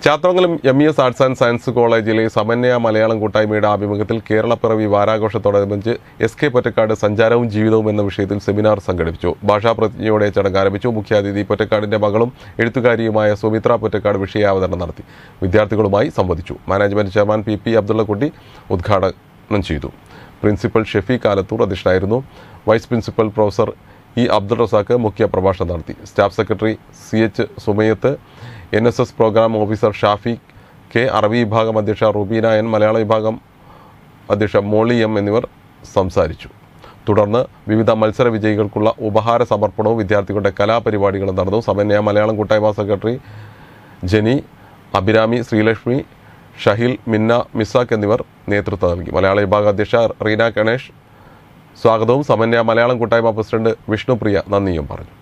Chathamangalam M E S arts and science കോളേജിലെ സമന്വയ മലയാളം കൂട്ടായ്മയുടെ ആഭിമുഖ്യത്തിൽ കേരളപ്പിറവി വാരാഘോഷത്തോടനുബന്ധിച്ച് എസ് കെ പൊറ്റക്കാട് സഞ്ചാരവും ജീവിതവും എന്ന വിഷയത്തിൽ സെമിനാർ സംഘടിപ്പിച്ചു ഭാഷാപ്രതിജ്ഞയോടെ ചടങ്ങ് ആരംഭിച്ചു മുഖ്യാതിഥി പൊറ്റക്കാടിന്റെ മകളും എഴുത്തുകാരിയുമായ സുമിത്ര പൊറ്റക്കാട് വിഷയാവതരണം നടത്തി വിദ്യാർത്ഥികളുമായി സംവദിച്ചു management chairman P P Abdullakutty ഉദ്ഘാടനം ചെയ്തു പ്രിൻസിപ്പൽ ഷെഫീഖ് ആലത്തൂർ അധ്യക്ഷനായിരുന്നു vice principal professor E Abdul Razak മുഖ്യ പ്രഭാഷണം നടത്തി staff secretary C H Sumayath N S S programme officer Shafi K Arabi വിഭാഗം അധ്യക്ഷ റുബീന എൻ മലയാള വിഭാഗം അധ്യക്ഷ മോളി എം എന്നിവർ സംസാരിച്ചു തുടർന്ന് വിവിധ മത്സര വിജയികൾക്കുള്ള ഉപഹാര സമർപ്പണവും വിദ്യാർത്ഥികളുടെ കലാപരിപാടികളും നടന്നു സമന്വയ മലയാളം കൂട്ടായ്മ സെക്രട്ടറി ജെനി അഭിരാമി ശ്രീലക്ഷ്മി ഷഹിൽ മിന്ന മിസാഖ് എന്നിവർ നേതൃത്വം നൽകി മലയാള വിഭാഗ അധ്യക്ഷ റീന ഗണേഷ് സ്വാഗതവും സമന്വയ മലയാളം കൂട്ടായ്മ പ്രസിഡന്റ് വിഷ്ണുപ്രിയ നന്ദിയും പറഞ്ഞു